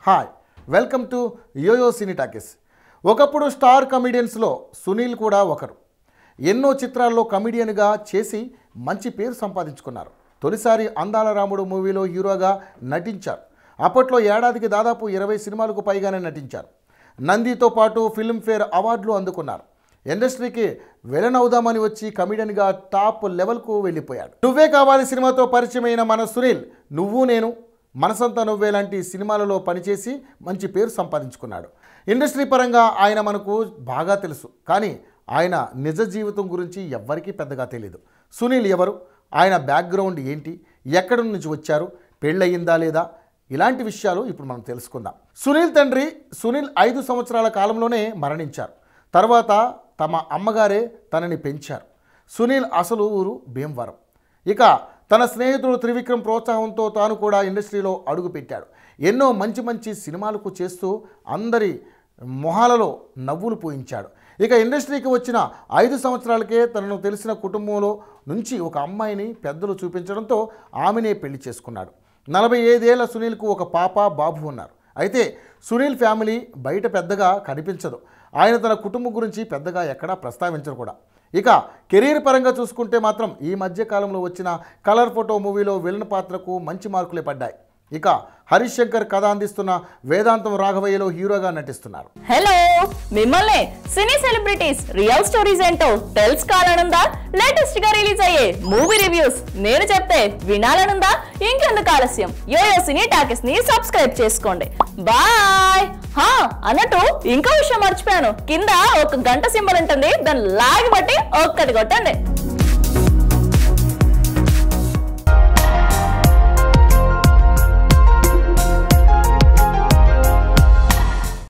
hi welcome to yoyo cine talkies ఒకప్పుడు star కమిడియన్స్లో సునీల్ కూడా ఒకరు ఎన్నో చిత్రాల్లో కమిడియన్గా చేసి మంచి పేరు సంపాదించుకున్నారు తొలిసారి అందాల రాముడు మూవీలో హీరోగా నటించారు అప్పట్లో ఏడాదికి దాదాపు ఇరవై సినిమాలకు పైగానే నటించారు నందితో పాటు ఫిల్మ్ఫేర్ అవార్డులు అందుకున్నారు ఇండస్ట్రీకి వెలనవుదామని వచ్చి కమిడియన్గా టాప్ లెవెల్కు వెళ్ళిపోయాడు నువ్వే కావాలి సినిమాతో పరిచయమైన మన సునీల్ నువ్వు నేను మనసంతా నువ్వే లాంటి సినిమాలలో పనిచేసి మంచి పేరు సంపాదించుకున్నాడు ఇండస్ట్రీ పరంగా ఆయన మనకు బాగా తెలుసు కానీ ఆయన నిజ జీవితం గురించి ఎవ్వరికీ పెద్దగా తెలియదు సునీల్ ఎవరు ఆయన బ్యాక్గ్రౌండ్ ఏంటి ఎక్కడి నుంచి వచ్చారు పెళ్ళయిందా లేదా ఇలాంటి విషయాలు ఇప్పుడు మనం తెలుసుకుందాం సునీల్ తండ్రి సునీల్ ఐదు సంవత్సరాల కాలంలోనే మరణించారు తర్వాత తమ అమ్మగారే తనని పెంచారు సునీల్ అసలు ఊరు భీమవరం ఇక తన స్నేహితుడు త్రివిక్రమ్ ప్రోత్సాహంతో తాను కూడా ఇండస్ట్రీలో అడుగుపెట్టాడు ఎన్నో మంచి మంచి సినిమాలకు చేస్తూ అందరి మొహాలలో నవ్వులు పూయించాడు ఇక ఇండస్ట్రీకి వచ్చిన ఐదు సంవత్సరాలకే తనను తెలిసిన కుటుంబంలో నుంచి ఒక అమ్మాయిని పెద్దలు చూపించడంతో ఆమెనే పెళ్లి చేసుకున్నాడు నలభై ఐదేళ్ల సునీల్కు ఒక పాప బాబు ఉన్నారు అయితే సునీల్ ఫ్యామిలీ బయట పెద్దగా కనిపించదు ఆయన తన కుటుంబం గురించి పెద్దగా ఎక్కడా ప్రస్తావించరు కూడా ఇక కెరీర్ పరంగా చూసుకుంటే మాత్రం ఈ మధ్య కాలంలో వచ్చిన కలర్ ఫోటో మూవీలో విలన్ పాత్రకు మంచి మార్కులే పడ్డాయి ఇక హరీష్ శంకర్ కథ అందిస్తున్న వేదాంతం రాఘవయ్యలో హీరోగా నటిస్తున్నారు హలో మిమ్మల్ని సినీ సెలబ్రిటీస్ రియల్ స్టోరీస్ ఏంటో తెలుసుకోవాలనుందా లేటెస్ట్ గా రిలీజ్ అయ్యే మూవీ రివ్యూస్ నేను చెప్తే వినాలనుందా ఇంకెందుకు ఆలస్యం యోయో సినీ టాకెస్ ని సబ్స్క్రైబ్ చేసుకోండి బాయ్ హా అన్నట్టు ఇంకో విషయం మర్చిపోయాను కింద ఒక గంట సింబల్ ఉంటుంది దాన్ని లాగి బట్టి ఒక్కటి కొట్టండి